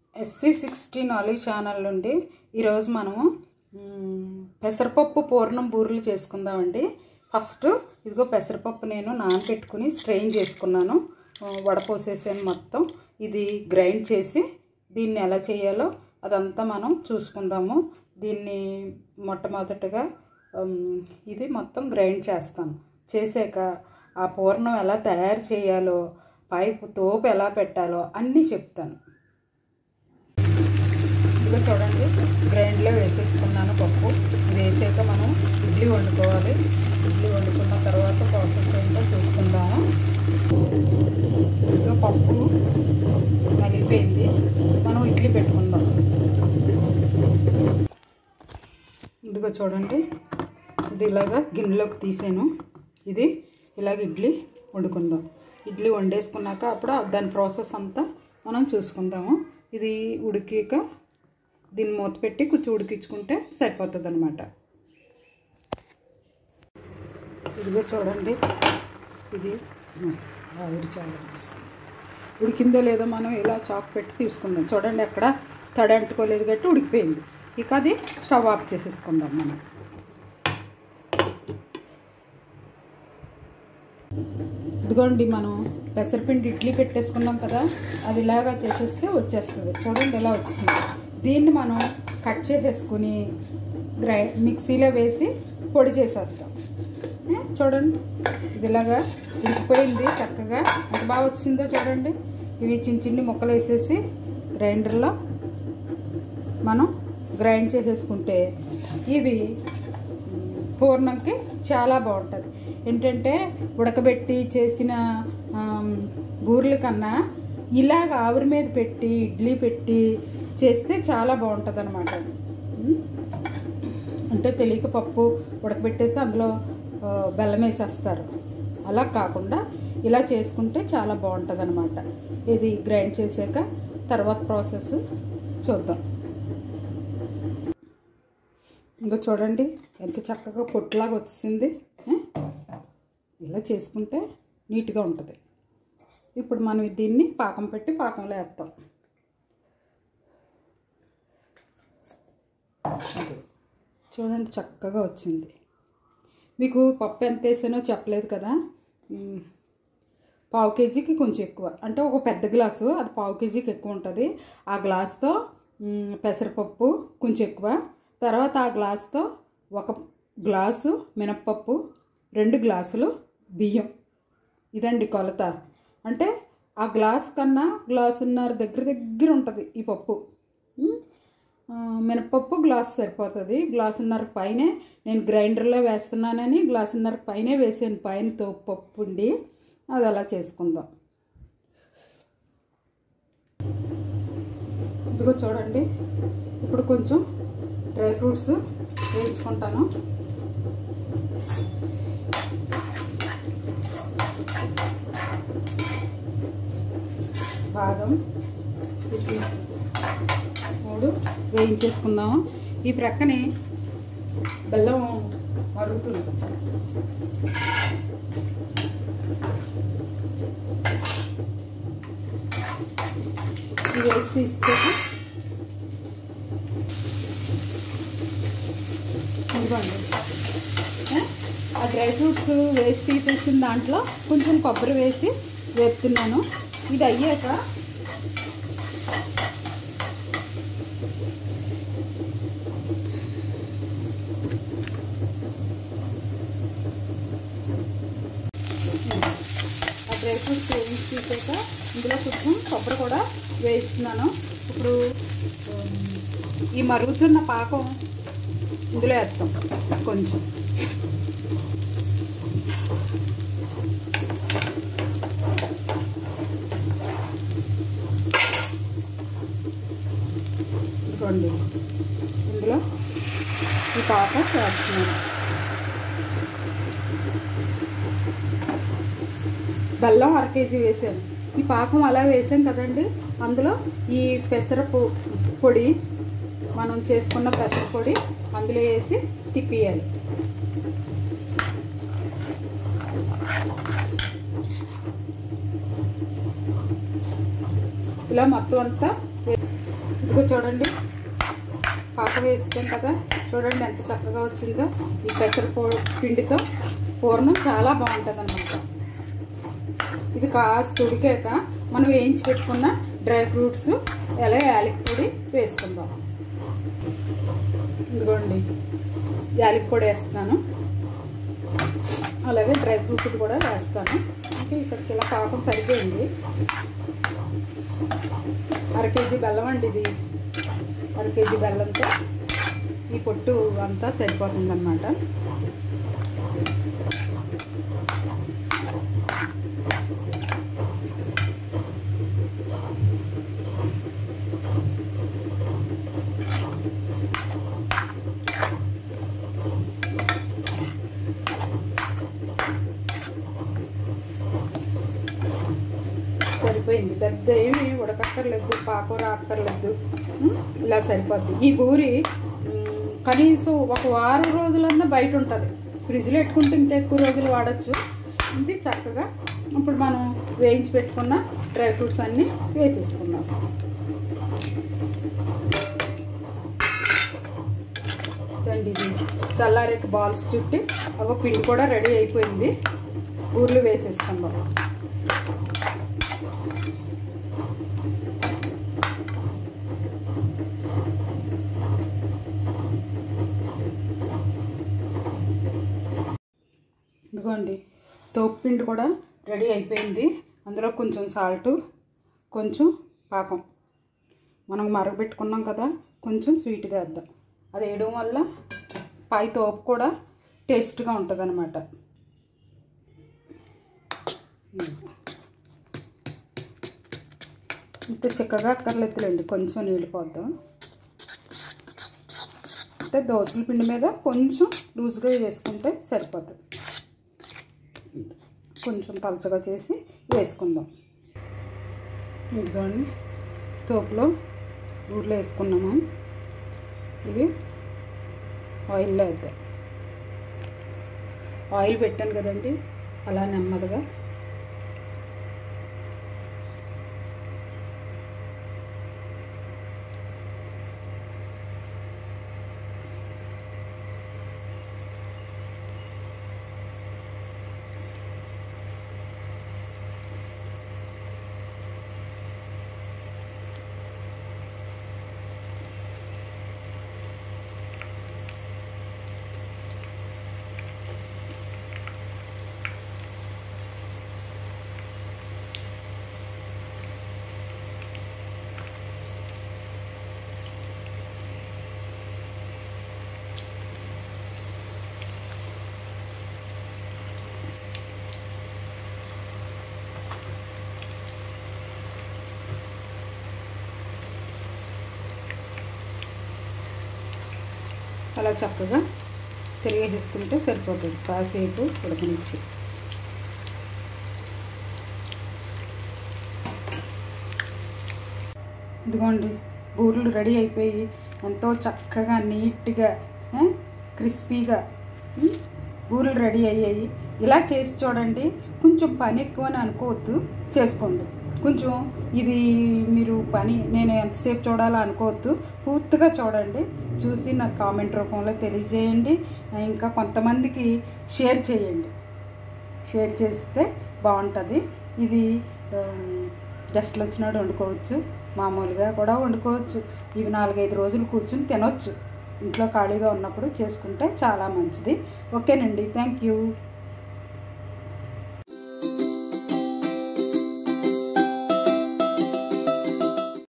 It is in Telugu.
ఎస్సీ సిక్స్టీన్ ఆలివ్ ఛానల్ నుండి ఈరోజు మనము మ్, పెసరపప్పు పూర్ణం బూరెలు చేసుకుందామండి ఫస్ట్ ఇదిగో పెసరపప్పు నేను నానబెట్టుకుని స్ట్రెయిన్ చేసుకున్నాను ఆ, వడపోసేసాను మొత్తం ఇది గ్రైండ్ చేసి దీన్ని ఎలా చేయాలో అదంతా మనం చూసుకుందాము దీన్ని మొట్టమొదటగా ఉమ్, ఇది మొత్తం గ్రైండ్ చేస్తాను చేసాక ఆ పూర్ణం ఎలా తయారు చేయాలో పైపు తోపు ఎలా పెట్టాలో అన్నీ చెప్తాను ఇదిగో చూడండి గ్రైండ్లో వేసేసుకున్నాను పప్పు ఇది వేసాక మనం ఇడ్లీ వండుకోవాలి ఇడ్లీ వండుకున్న తర్వాత ప్రాసెస్ ఏంటో చూసుకుందాము ఇదిగో పప్పు నలిగిపోయింది మనం ఇడ్లీ పెట్టుకుందాం ఇదిగో చూడండి ఇది ఇలాగా గిన్నెలోకి తీసాను ఇది ఇలాగ ఇడ్లీ వండుకుందాం ఇడ్లీ వండేసుకున్నాక అప్పుడు దాని ప్రాసెస్ అంతా మనం చూసుకుందాము ఇది ఉడికాక దీన్ని మూత పెట్టి కొంచెం ఉడికించుకుంటే సరిపోతుంది అనమాట ఇదిగో చూడండి ఇది ఆవిరి చాలా ఉడికిందో లేదో మనం ఇలా చాక్ పెట్టి తీసుకుందాం చూడండి ఎక్కడ తడి అంటుకోలేదు కాబట్టి ఉడికిపోయింది ఇక అది స్టవ్ ఆఫ్ చేసేసుకుందాం మనం ఇదిగోండి మనం పెసరపిండి ఇడ్లీ పెట్టేసుకున్నాం కదా అది ఇలాగా చేసేస్తే వచ్చేస్తుంది చూడండి ఎలా వచ్చింది దీన్ని మనం కట్ చేసేసుకుని గ్రై మిక్సీలో వేసి పొడి చేసేస్తాం ఏ, చూడండి ఇది ఇలాగా ఉడికిపోయింది చక్కగా ఎంత బాగా వచ్చిందో చూడండి ఇవి చిన్న చిన్ని ముక్కలు వేసేసి గ్రైండర్లో మనం గ్రైండ్ చేసేసుకుంటే ఇవి పూర్ణంకి చాలా బాగుంటుంది ఏంటంటే ఉడకబెట్టి చేసిన ఆమ్, బూరెల కన్నా ఇలాగ ఆవిరి మీద పెట్టి ఇడ్లీ పెట్టి చేస్తే చాలా బాగుంటుంది అనమాట అంటే తెలియక పప్పు ఉడకబెట్టేసి అందులో ఆ, బెల్లం వేసేస్తారు అలా కాకుండా ఇలా చేసుకుంటే చాలా బాగుంటుంది అనమాట ఇది గ్రైండ్ చేసాక తర్వాత ప్రాసెస్ చూద్దాం ఇంకా చూడండి ఎంత చక్కగా పొట్టులాగా వచ్చింది ఏ? ఇలా చేసుకుంటే నీట్గా ఉంటుంది ఇప్పుడు మనం దీన్ని పాకం పెట్టి పాకంలో వేస్తాం అది. చూడండి చక్కగా వచ్చింది మీకు పప్పు ఎంత వేసానో చెప్పలేదు కదా మ్, పావు కేజీకి కొంచెం ఎక్కువ అంటే ఒక పెద్ద గ్లాసు అది పావు కేజీకి ఎక్కువ ఉంటుంది ఆ గ్లాస్తో మ్, పెసరపప్పు కొంచెం ఎక్కువ తర్వాత ఆ గ్లాస్తో ఒక గ్లాసు మినప్పప్పు రెండు గ్లాసులు బియ్యం ఇదండి కొలత అంటే ఆ గ్లాస్ కన్నా గ్లాసున్నర దగ్గర దగ్గర ఉంటుంది ఈ పప్పు మ్, ఆ, మినపప్పు గ్లాస్ సరిపోతుంది గ్లాసున్నర పైనే నేను గ్రైండర్లో వేస్తున్నానని గ్లాసున్నర పైనే వేసాను పైన తో పప్పు ఉండి అది అలా చేసుకుందాం ఇదిగో చూడండి ఇప్పుడు కొంచెం డ్రై ఫ్రూట్స్ వేయించుకుంటాను బాదం కిస్మిస్ మూడు వేయించేసుకుందాము ఈ ప్రక్కనే బెల్లం మరుగుతుంది ఇది వేసి తీసేసి ఇదిగోండి ఏ? ఆ డ్రై ఫ్రూట్స్ వేసి తీసేసిన దాంట్లో కొంచెం కొబ్బరి వేసి వేపుతున్నాను ఇది అయ్యాక ఆ డ్రై ఫ్రూట్స్ వేయించి తీసాక ఇందులో కొంచెం కొబ్బరి కూడా వేయిస్తున్నాను ఇప్పుడు ఉమ్, ఈ మరుగుతున్న పాకం ఇందులో వేస్తాం కొంచెం ఇదిగోండి ఇందులో ఈ పాకం వేస్తున్నాను బెల్లం అర కేజీ వేసాను ఈ పాకం అలా వేసాం కదండి అందులో ఈ పెసర పొ- పొడి మనం చేసుకున్న పెసర పొడి అందులో వేసి తిప్పియాలి ఇలా మొత్తం అంతా ఇదిగో చూడండి పాక వేస్తాం కదా చూడండి ఎంత చక్కగా వచ్చిందో ఈ పెసర పో పిండితో పూర్ణం చాలా బాగుంటుంది అనమాట ఇది కాస్త ఉడికాక మనం వేయించి పెట్టుకున్న డ్రై ఫ్రూట్స్ ఎలా యాలకి పొడి వేసుకుందాం ఇదిగోండి యాలకి పొడి వేస్తున్నాను అలాగే డ్రై ఫ్రూట్స్ కూడా వేస్తాను అంటే ఇక్కడికి ఇలా పాకం సరిపోయింది అర కేజీ బెల్లం అండి ఇది అర కేజీ బెల్లంతో ఈ పొట్టు అంతా సరిపోతుంది అనమాట సరిపోయింది పెద్ద ఏమి ఉడకక్కర్లేదు పాకం రాక్కర్లేదు ఉం? ఇలా సరిపోద్ది ఈ బూరి ఉం, కనీసం ఒక వారం రోజులన్నా బయట ఉంటుంది ఫ్రిడ్జ్లో పెట్టుకుంటే ఇంకా ఎక్కువ రోజులు వాడచ్చు ఇది చక్కగా ఇప్పుడు మనం వేయించి పెట్టుకున్న డ్రై ఫ్రూట్స్ అన్నీ వేసేసుకుందాం ఇదండి ఇది చల్లారెక్క బాల్స్ చుట్టి ఒక పిండి కూడా రెడీ అయిపోయింది ఊర్లు వేసేసుకుందాం ఇదిగోండి తోపు పిండి కూడా రెడీ అయిపోయింది అందులో కొంచెం సాల్ట్ కొంచెం పాకం మనం మరగబెట్టుకున్నాం కదా కొంచెం స్వీట్గా వేద్దాం అది వేయడం వల్ల పై తోపు కూడా టేస్ట్గా ఉంటుంది అనమాట ఇంత చిక్కగా అక్కర్లేదులేండి కొంచెం నీళ్ళు పోద్దాం అంటే దోసల పిండి మీద కొంచెం లూజ్గా వేసుకుంటే సరిపోతుంది కొంచెం పలచగా చేసి వేసుకుందాం ఇదిగోండి తోపులో ఊర్లో వేసుకున్నాము ఇవి ఆయిల్లో వేద్దాం ఆయిల్ పెట్టాను కదండి అలా నెమ్మదిగా అలా చక్కగా తిరిగేసేసుకుంటే సరిపోతుంది కాసేపు ఉడకనిచ్చి ఇదిగోండి బూరెలు రెడీ అయిపోయి ఎంతో చక్కగా నీట్గా ఆ, క్రిస్పీగా ఉమ్, బూరెలు రెడీ అయ్యాయి ఇలా చేసి చూడండి కొంచెం పని ఎక్కువ అని అనుకోవద్దు చేసుకోండి కొంచెం ఇది మీరు పని నేను ఎంతసేపు చూడాలో అనుకోవద్దు పూర్తిగా చూడండి చూసి నాకు కామెంట్ రూపంలో తెలియజేయండి ఇంకా కొంతమందికి షేర్ చేయండి షేర్ చేస్తే బాగుంటుంది ఇది గెస్ట్లు వచ్చినాడు వండుకోవచ్చు మామూలుగా కూడా వండుకోవచ్చు ఇవి నాలుగైదు రోజులు కూర్చుని తినొచ్చు ఇంట్లో ఖాళీగా ఉన్నప్పుడు చేసుకుంటే చాలా మంచిది ఓకేనండి థ్యాంక్ యూ